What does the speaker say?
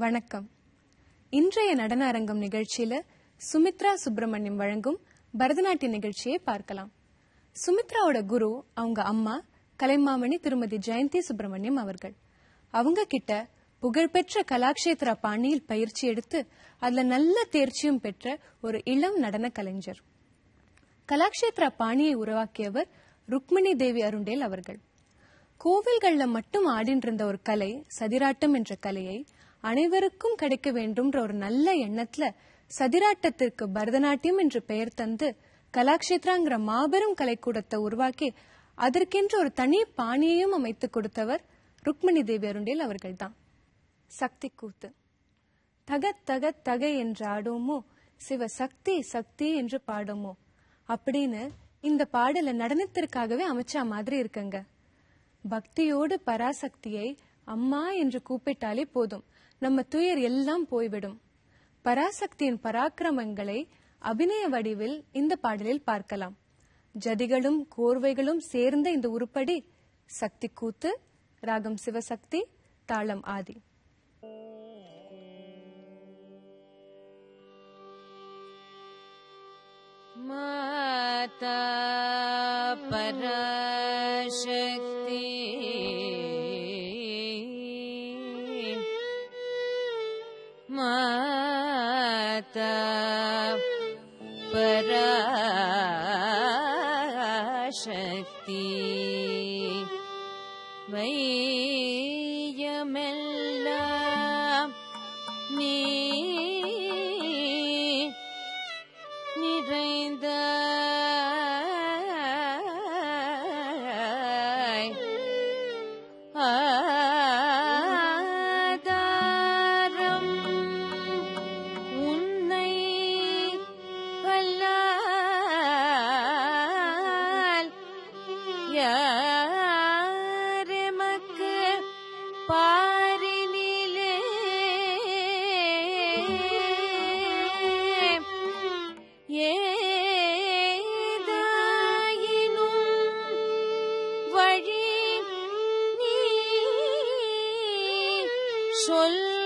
வணக்கம் இன்றைய நடன அரங்கம் நிகழ்ச்சியில சுமித்ரா சுப்பிரமணியம் வழங்கும் பரதநாட்டிய நிகழ்ச்சியை பார்க்கலாம் சுமித்ராவோட குரு அவங்க அம்மா கலைமாமணி திருமதி ஜெயந்தி சுப்பிரமணியம் அவர்கள் அவங்க கிட்ட புகழ்பெற்ற கலாக்ஷேத்ரா பாணியில் பயிற்சி எடுத்து அதுல நல்ல தேர்ச்சியும் பெற்ற ஒரு இளம் நடன கலைஞர் கலாக்ஷேத்ரா பாணியை உருவாக்கியவர் ருக்மிணி தேவி அருண்டேல் அவர்கள் கோவில்கள்ல மட்டும் ஆடின்னு இருந்த ஒரு கலை சதிராட்டம் என்ற கலையை அனைவருக்கும் கிடைக்க வேண்டும்ன்ற ஒரு நல்ல எண்ணத்துல சதிராட்டத்திற்கு பரதநாட்டியம் என்று பெயர் தந்து கலாக்ஷேத்ராங்கிற மாபெரும் கலைக்கூடத்தை உருவாக்கி அதற்கென்று ஒரு தனி பாணியையும் அமைத்து கொடுத்தவர் ருக்மிணி தேவி அருண்டேல் அவர்கள்தான் சக்தி கூத்து தக தக தக என்று ஆடுவோமோ சிவ சக்தி சக்தி என்று பாடுமோ அப்படின்னு இந்த பாடல நடனத்திற்காகவே அமைச்சா மாதிரி இருக்குங்க பக்தியோடு பராசக்தியை அம்மா என்று கூப்பிட்டாலே போதும் நம்ம துயர் எல்லாம் போய்விடும் பராசக்தியின் பராக்கிரமங்களை அபிநய வடிவில் இந்த பாடலில் பார்க்கலாம் ஜதிகளும் கோர்வைகளும் சேர்ந்த இந்த உருப்படி சக்தி கூத்து ராகம் சிவசக்தி தாளம் ஆதி माता पराशक्ति माता पराशक्ति வையமெல்லாம் நீ நிறைந்த ஆதாரம் உன்னை அல்லால் யாரெமக்கு பாரினிலே ஏதாயினும் வழி நீ சொல்